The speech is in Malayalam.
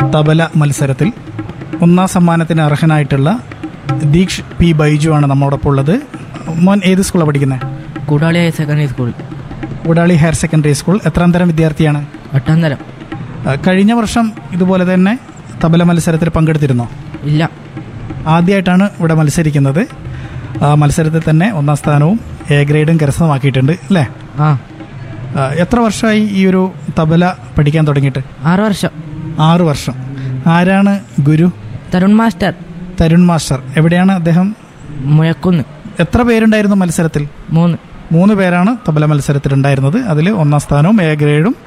തബല മത്സരത്തിൽ ഒന്നാം സമ്മാനത്തിന് അർഹനായിട്ടുള്ള ദീക്ഷ് പി ബൈജു ആണ് നമ്മോടൊപ്പം ഉള്ളത് മോൻ ഏത് സ്കൂളാണ് പഠിക്കുന്നത് കൂടാളി ഹയർ സെക്കൻഡറി സ്കൂൾ ഉടാളി ഹയർ സെക്കൻഡറി സ്കൂൾ എത്രാം തരം വിദ്യാർത്ഥിയാണ് എട്ടാം തരം ആ, കഴിഞ്ഞ വർഷം ഇതുപോലെ തന്നെ തബല മത്സരത്തിൽ പങ്കെടുത്തിരുന്നോ ഇല്ല ആദ്യമായിട്ടാണ് ഇവിടെ മത്സരിക്കുന്നത് ആ മത്സരത്തിൽ തന്നെ ഒന്നാം സ്ഥാനവും എ ഗ്രേഡും കരസ്ഥമാക്കിയിട്ടുണ്ട് അല്ലേ ആ ആ, എത്ര വർഷമായി ഈ ഒരു തബല പഠിക്കാൻ തുടങ്ങിയിട്ട് ആറ് വർഷം ആറ് വർഷം ആരാണ് ഗുരു തരുൺ മാസ്റ്റർ തരുൺ മാസ്റ്റർ എവിടെയാണ് അദ്ദേഹം മുഴക്കുന്ന് എത്ര പേരുണ്ടായിരുന്നു മത്സരത്തിൽ മൂന്ന് മൂന്ന് പേരാണ് തബല മത്സരത്തിൽ ഉണ്ടായിരുന്നത് അതിൽ ഒന്നാം സ്ഥാനവും എ ഗ്രേഡും